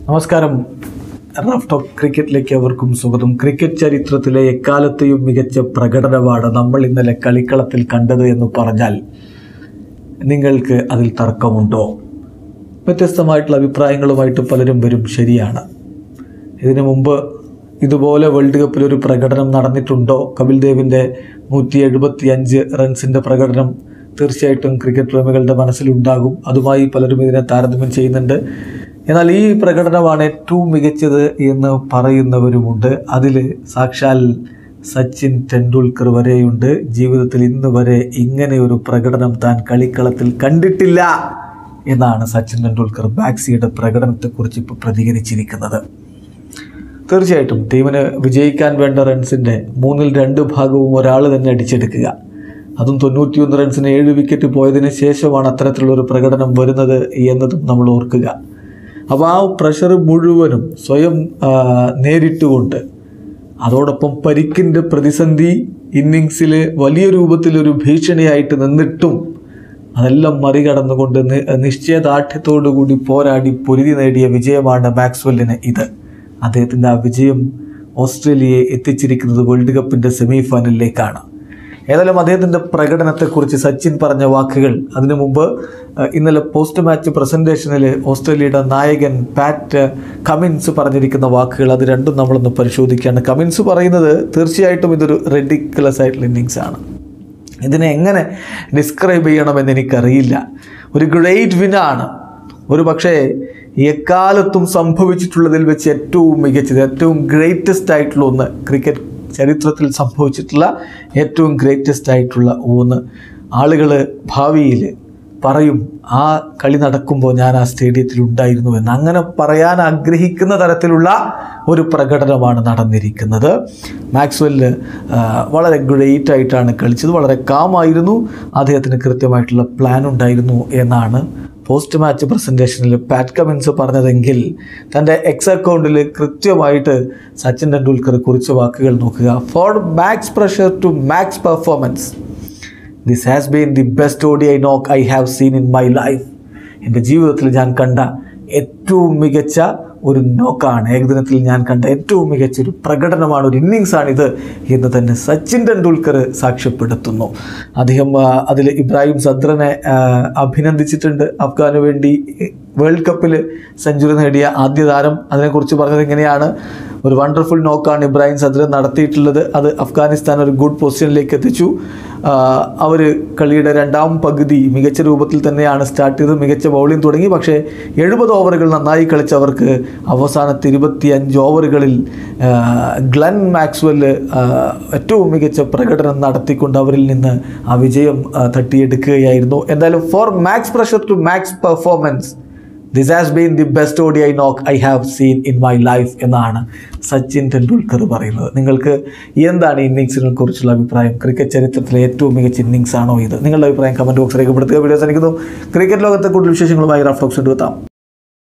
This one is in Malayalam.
നമസ്കാരം റഫ് ടോക്ക് ക്രിക്കറ്റിലേക്ക് അവർക്കും സ്വാഗതം ക്രിക്കറ്റ് ചരിത്രത്തിലെ എക്കാലത്തെയും മികച്ച പ്രകടനമാണ് നമ്മൾ ഇന്നലെ കളിക്കളത്തിൽ കണ്ടത് എന്ന് പറഞ്ഞാൽ നിങ്ങൾക്ക് അതിൽ തർക്കമുണ്ടോ വ്യത്യസ്തമായിട്ടുള്ള അഭിപ്രായങ്ങളുമായിട്ട് പലരും വരും ശരിയാണ് ഇതിനു മുമ്പ് ഇതുപോലെ വേൾഡ് കപ്പിൽ ഒരു പ്രകടനം നടന്നിട്ടുണ്ടോ കപിൽ ദേവിൻ്റെ നൂറ്റി എഴുപത്തി അഞ്ച് റൺസിൻ്റെ പ്രകടനം തീർച്ചയായിട്ടും ക്രിക്കറ്റ് പ്രേമികളുടെ മനസ്സിലുണ്ടാകും അതുമായി പലരും ഇതിനെ താരതമ്യം ചെയ്യുന്നുണ്ട് എന്നാൽ ഈ പ്രകടനമാണ് ഏറ്റവും മികച്ചത് എന്ന് പറയുന്നവരുമുണ്ട് അതിൽ സാക്ഷാൽ സച്ചിൻ ടെണ്ടുൽക്കർ വരെയുണ്ട് ജീവിതത്തിൽ ഇന്ന് വരെ ഇങ്ങനെ ഒരു പ്രകടനം താൻ കളിക്കളത്തിൽ കണ്ടിട്ടില്ല എന്നാണ് സച്ചിൻ ടെണ്ടുൽക്കർ ബാക്സിയുടെ പ്രകടനത്തെക്കുറിച്ച് ഇപ്പോൾ പ്രതികരിച്ചിരിക്കുന്നത് തീർച്ചയായിട്ടും ടീമിന് വിജയിക്കാൻ വേണ്ട റൺസിൻ്റെ മൂന്നിൽ രണ്ട് ഭാഗവും ഒരാൾ തന്നെ അടിച്ചെടുക്കുക അതും തൊണ്ണൂറ്റിയൊന്ന് റൺസിന് ഏഴ് വിക്കറ്റ് പോയതിന് ശേഷമാണ് അത്തരത്തിലുള്ളൊരു പ്രകടനം വരുന്നത് എന്നതും നമ്മൾ ഓർക്കുക അപ്പോൾ ആ പ്രഷർ മുഴുവനും സ്വയം ആ, നേരിട്ടുകൊണ്ട് അതോടൊപ്പം പരിക്കിൻ്റെ പ്രതിസന്ധി ഇന്നിങ്സിൽ വലിയ രൂപത്തിലൊരു ഭീഷണിയായിട്ട് നിന്നിട്ടും അതെല്ലാം മറികടന്നുകൊണ്ട് നി- നിശ്ചയദാർഢ്യത്തോടുകൂടി പോരാടി പൊരുതി നേടിയ വിജയമാണ് മാക്സ്വെല്ലിന് ഇത് അദ്ദേഹത്തിൻ്റെ ആ വിജയം ഓസ്ട്രേലിയയെ എത്തിച്ചിരിക്കുന്നത് വേൾഡ് കപ്പിൻ്റെ സെമി ഫൈനലിലേക്കാണ് ഏതായാലും അദ്ദേഹത്തിൻ്റെ പ്രകടനത്തെക്കുറിച്ച് സച്ചിൻ പറഞ്ഞ വാക്കുകൾ അതിനു മുമ്പ് അഹ്, ഇന്നലെ പോസ്റ്റ് മാച്ച് പ്രസൻറ്റേഷനിൽ ഓസ്ട്രേലിയയുടെ നായകൻ പാറ്റ് കമിൻസ് പറഞ്ഞിരിക്കുന്ന വാക്കുകൾ അത് രണ്ടും നമ്മളൊന്ന് പരിശോധിക്കുകയാണ് കമിൻസ് പറയുന്നത് തീർച്ചയായിട്ടും ഇതൊരു റെഡിക്കുലസ് ആയിട്ടുള്ള ഇന്നിങ്സ് ആണ് ഇതിനെ എങ്ങനെ ഡിസ്ക്രൈബ് ചെയ്യണമെന്ന് എനിക്കറിയില്ല ഒരു ഗ്രേറ്റ് വിനാണ് ഒരു പക്ഷേ എക്കാലത്തും സംഭവിച്ചിട്ടുള്ളതിൽ വെച്ച് ഏറ്റവും മികച്ചത് ഏറ്റവും ഗ്രേറ്റസ്റ്റ് ആയിട്ടുള്ള ഒന്ന് ക്രിക്കറ്റ് ചരിത്രത്തിൽ സംഭവിച്ചിട്ടുള്ള ഏറ്റവും ഗ്രേറ്റസ്റ്റ് ആയിട്ടുള്ള ഒന്ന് ആളുകൾ ഭാവിയിൽ പറയും ആ കളി നടക്കുമ്പോൾ ഞാൻ ആ സ്റ്റേഡിയത്തിൽ ഉണ്ടായിരുന്നു എന്ന് അങ്ങനെ പറയാൻ ആഗ്രഹിക്കുന്ന തരത്തിലുള്ള ഒരു പ്രകടനമാണ് നടന്നിരിക്കുന്നത് മാക്സ്വെല്ല് ആ, വളരെ ഗ്രേറ്റ് ആയിട്ടാണ് കളിച്ചത് വളരെ കാമായിരുന്നു അദ്ദേഹത്തിന് കൃത്യമായിട്ടുള്ള പ്ലാൻ ഉണ്ടായിരുന്നു എന്നാണ് പോസ്റ്റ് മാച്ച് പ്രസൻറ്റേഷനിൽ പാറ്റ് കമിൻസ് പറഞ്ഞതെങ്കിൽ തൻ്റെ എക്സ് അക്കൗണ്ടിൽ കൃത്യമായിട്ട് സച്ചിൻ ടെണ്ടുൽക്കർ കുറിച്ച വാക്കുകൾ നോക്കുക for max pressure to max performance this has been the best ODI knock I have seen in my life എൻ്റെ ജീവിതത്തിൽ ഞാൻ കണ്ട ഏറ്റവും മികച്ച ഒരു നോക്കാണ് ഏകദിനത്തിൽ ഞാൻ കണ്ട ഏറ്റവും മികച്ച ഒരു പ്രകടനമാണ് ഒരു ഇന്നിങ്സാണിത് എന്ന് തന്നെ സച്ചിൻ ടെണ്ടുൽക്കർ സാക്ഷ്യപ്പെടുത്തുന്നു അദ്ദേഹം അതിൽ ഇബ്രാഹിം സദ്രനെ ആ, അഭിനന്ദിച്ചിട്ടുണ്ട് അഫ്ഗാന് വേണ്ടി വേൾഡ് കപ്പിൽ സെഞ്ചുറി നേടിയ ആദ്യ താരം അതിനെക്കുറിച്ച് പറഞ്ഞത് എങ്ങനെയാണ് ഒരു വണ്ടർഫുൾ നോക്കാണ് ഇബ്രാഹിം സദ്രൻ നടത്തിയിട്ടുള്ളത് അത് അഫ്ഗാനിസ്ഥാൻ ഒരു ഗുഡ് പൊസിഷനിലേക്ക് എത്തിച്ചു അവർ കളിയുടെ രണ്ടാം പകുതി മികച്ച രൂപത്തിൽ തന്നെയാണ് സ്റ്റാർട്ട് ചെയ്തത് മികച്ച ബൗളിംഗ് തുടങ്ങി പക്ഷേ എഴുപത് ഓവറുകൾ നന്നായി കളിച്ചവർക്ക് അവസാനത്തെ ഇരുപത്തി അഞ്ച് ഓവറുകളിൽ ആ, ഗ്ലെൻ മാക്സ്വെല് ആ, ഏറ്റവും മികച്ച പ്രകടനം നടത്തിക്കൊണ്ട് അവരിൽ നിന്ന് ആ വിജയം ആ, തട്ടിയെടുക്കുകയായിരുന്നു എന്തായാലും for max pressure to max performance this has been the best ODI knock I have seen in my life എന്നാണ് സച്ചിൻ ടെണ്ടുൽക്കർ പറയുന്നത് നിങ്ങൾക്ക് എന്താണ് ഇന്നിങ്സിനെ കുറിച്ചുള്ള അഭിപ്രായം ക്രിക്കറ്റ് ചരിത്രത്തിലെ ഏറ്റവും മികച്ച ഇന്നിങ്സ് ആണോ ഇത് നിങ്ങളുടെ അഭിപ്രായം കമൻറ്റ് ബോക്സ് രേഖപ്പെടുത്തുക വീഡിയോസ് എനിക്കുന്നു ക്രിക്കറ്റ് ലോകത്തെ കൂടുതൽ വിശേഷങ്ങളുമായി റഫ് ടോക്സ് എടുത്താം